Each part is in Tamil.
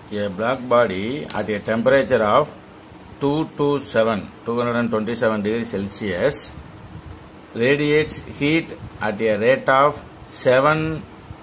a black body at a temperature of 227 227 degrees celsius radiates heat at a rate of 7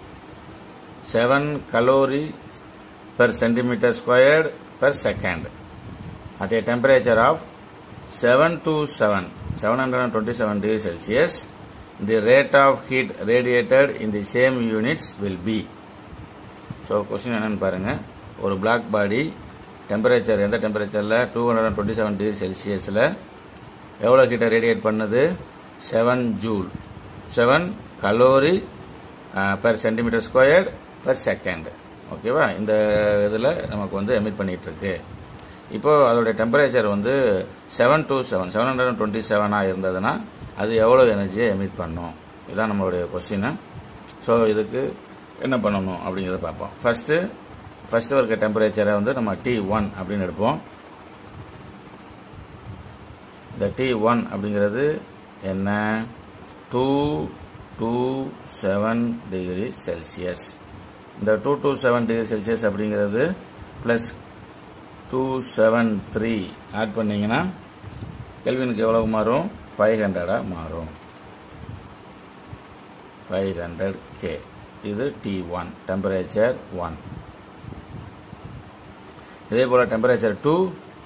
7 calorie per centimeter squared per second at a temperature of 7 to 7 727 degrees celsius the rate of heat radiated in the same units will be so question என்னன்னு பாருங்க ஒரு பிளாக் பாடி டெம்பரேச்சர் எந்த டெம்பரேச்சரில் two hundred twenty seven degree செல்சியஸில் எவ்வளோ ஹீட்டை ரேடியேட் பண்ணுது seven joule seven calorie per centimetre squared per second ஓகேவா இந்த இதில் நமக்கு வந்து எமிட் பண்ணிட்டு இருக்கு இப்போ அதோடைய டெம்பரேச்சர் வந்து seven to seven seven hundred twenty செவனாக இருந்ததுன்னா அது எவ்வளோ எனர்ஜியை எமிட் பண்ணும் இதுதான் நம்மளுடைய கொஸ்டின் ஸோ இதுக்கு என்ன பண்ணணும் அப்படிங்கிறத பார்ப்போம் ஃபஸ்ட்டு ஃபஸ்ட்டு இருக்க டெம்பரேச்சரை வந்து நம்ம டி ஒன் அப்படின்னு எடுப்போம் இந்த டி ஒன் அப்படிங்கிறது என்ன two two seven degree Celsius இந்த two two seven degree Celsius அப்படிங்கிறது plus two seven three add பண்ணிங்கன்னா கெல்வினுக்கு எவ்வளவு மாறும் ஃபைவ் ஹண்ட்ரடாக மாறும் ஃபைவ் ஹண்ட்ரட் கே இது டி ஒன் டெம்பரேச்சர் ஒன் இதே போல் டெம்பரேச்சர் டூ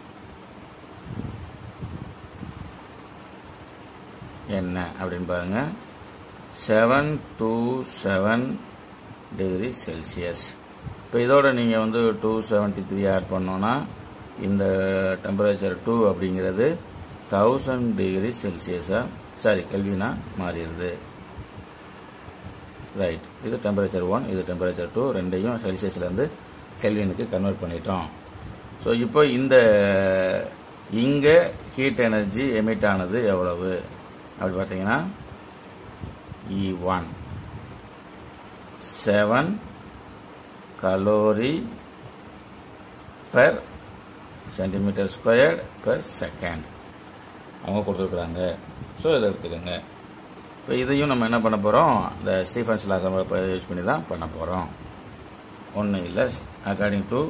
என்ன அப்படின்னு பாருங்க seven two seven degree Celsius இப்போ இதோட நீங்கள் வந்து டூ செவன்ட்டி த்ரீ ஆட் பண்ணோன்னா இந்த டெம்பரேச்சர் டூ அப்படிங்கிறது தௌசண்ட் டிகிரி செல்சியஸாக சாரி கெல்வினா மாறிடுது ரைட் இது டெம்பரேச்சர் ஒன் இது டெம்பரேச்சர் டூ ரெண்டையும் செல்சியஸ்லேருந்து கெல்வினுக்கு கன்வெர்ட் பண்ணிட்டோம் ஸோ இப்போ இந்த இங்கே ஹீட் எனர்ஜி எமிட் ஆனது எவ்வளவு அப்படி பார்த்தீங்கன்னா E one seven calorie per centimetre squared per second அவங்க கொடுத்துருக்குறாங்க ஸோ இதை எடுத்துக்கோங்க இப்போ இதையும் நம்ம என்ன பண்ண போகிறோம் இந்த ஸ்டீஃபன்ஸ் லாஸ் யூஸ் பண்ணி தான் பண்ண போகிறோம் ஒன்றும் இல்லை அக்கார்டிங் டு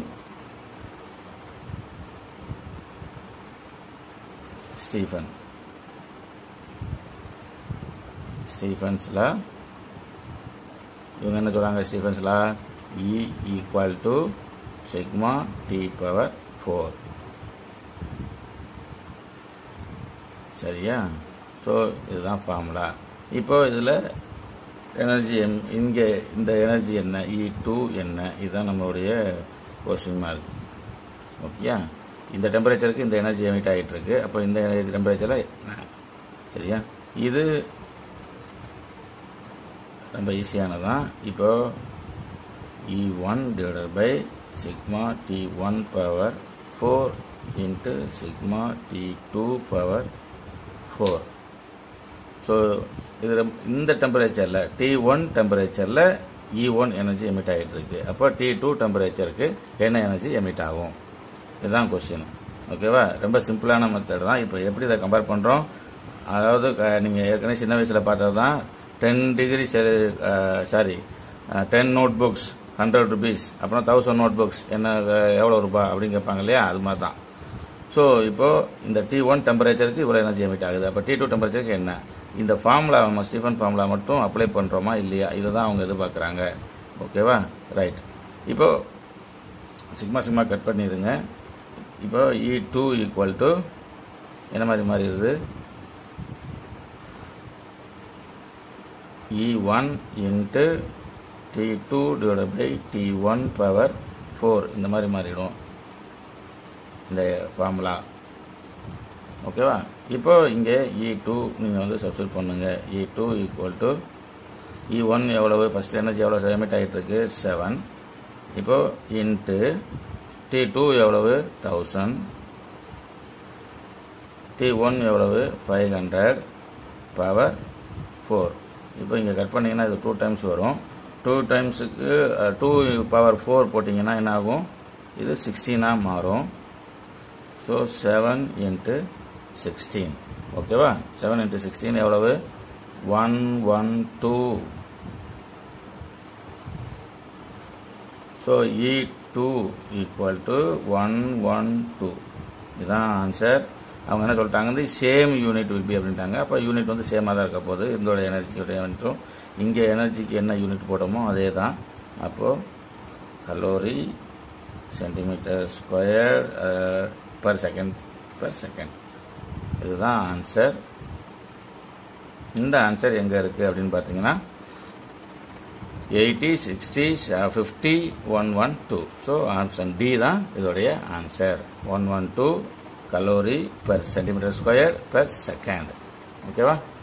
ஸ்டீஃபன் ஸ்டீஃபன்ஸில் இவங்க என்ன சொல்கிறாங்க ஸ்டீஃபன்ஸில் E equal to sigma T power four சரியா ஸோ இதுதான் ஃபார்முலா இப்போ இதில் எனர்ஜி எம் இங்கே இந்த எனர்ஜி என்ன இ டூ என்ன இதுதான் நம்மளுடைய கொஸ்டின் மார்க் ஓகேயா இந்த டெம்பரேச்சருக்கு இந்த எனர்ஜி எமிட் ஆகிட்டு இருக்கு அப்போ இந்த டெம்பரேச்சரில் சரியா இது ரொம்ப ஈஸியானதான் இப்போ E one divided by sigma T one power four into sigma T two power four so இது ரொம்ப- இந்த டெம்பரேச்சரில் டி ஒன் டெம்பரேச்சரில் இ ஒன் எனர்ஜி எமிட் ஆகிட்டு இருக்கு அப்போ டி டூ டெம்பரேச்சருக்கு என்ன எனர்ஜி எமிட் ஆகும் இதுதான் கொஸ்டின் ஓகேவா ரொம்ப சிம்பிளான மெத்தட் தான் இப்போ எப்படி இதை கம்பேர் பண்ணுறோம் அதாவது நீங்கள் ஏற்கனவே சின்ன வயசில் பார்த்தது தான் ten degree sorry ten notebooks hundred rupees அப்புறம் தௌசண்ட் நோட் புக்ஸ் என்ன அஹ், எவ்வளோ ரூபா அப்படின்னு கேட்பாங்க இல்லையா அது மாதிரி தான் ஸோ இப்போது இந்த டி ஒன் டெம்பரேச்சருக்கு இவ்வளோ எனர்ஜி எமிட் ஆகுது அப்போ டி டூ டெம்பரேச்சருக்கு என்ன இந்த ஃபார்முலா நம்ம ஸ்டீஃபன் ஃபார்முலா மட்டும் அப்ளை பண்ணுறோமா இல்லையா இதை தான் அவங்க எதிர்பார்க்குறாங்க ஓகேவா ரைட் இப்போது சிக்மா சிக்மா கட் பண்ணிடுங்க இப்போ இ டூ ஈக்குவல் டு என்ன மாதிரி மாறிடுது E one into T two divide by T one power four இந்த மாதிரி மாறிடும் இந்த ஃபார்முலா ஓகேவா இப்போ இங்கே இ டூ நீங்கள் வந்து சப்ஸ்டியூட் பண்ணுங்க E two equal to E one எவ்வளவு ஃபஸ்ட் எனர்ஜி எவ்வளோ எமிட் ஆகிட்டு இருக்கு செவன் இப்போ இன்ட்டு டி டூ எவ்வளவு தௌசண்ட் டி ஒன் எவ்வளவு ஃபைவ் ஹண்ட்ரட் பவர் ஃபோர் இப்போ இங்கே கட் பண்ணிங்கன்னா இது டூ டைம்ஸ் வரும் டூ டைம்ஸுக்கு டூ பவர் ஃபோர் போட்டிங்கன்னா என்ன ஆகும் இது சிக்ஸ்டீனாக மாறும் ஸோ செவன் இன்ட்டு சிக்ஸ்டீன் ஓகேவா செவன் இன்ட்டு சிக்ஸ்டீன் எவ்வளவு one one two so E two equal to one one two இதுதான் ஆன்சர் அவங்க என்ன சொல்லிட்டாங்க வந்து சேம் யூனிட் வில் பி அப்படின்ட்டாங்க அப்போ யூனிட் வந்து சேமாக தான் இருக்க போகுது இதோட எனர்ஜியோட யூனிட்டும் இங்கே எனர்ஜிக்கு என்ன யூனிட் போட்டோமோ அதே தான் அப்போது calorie centimetre square per second per second இதுதான் ஆன்சர் இந்த ஆன்சர் எங்கே இருக்குது அப்படின்னு பார்த்தீங்கன்னா eighty sixty fifty one one two so option D தான் இதோடைய answer one one two calorie per centimetre square per second ஓகேவா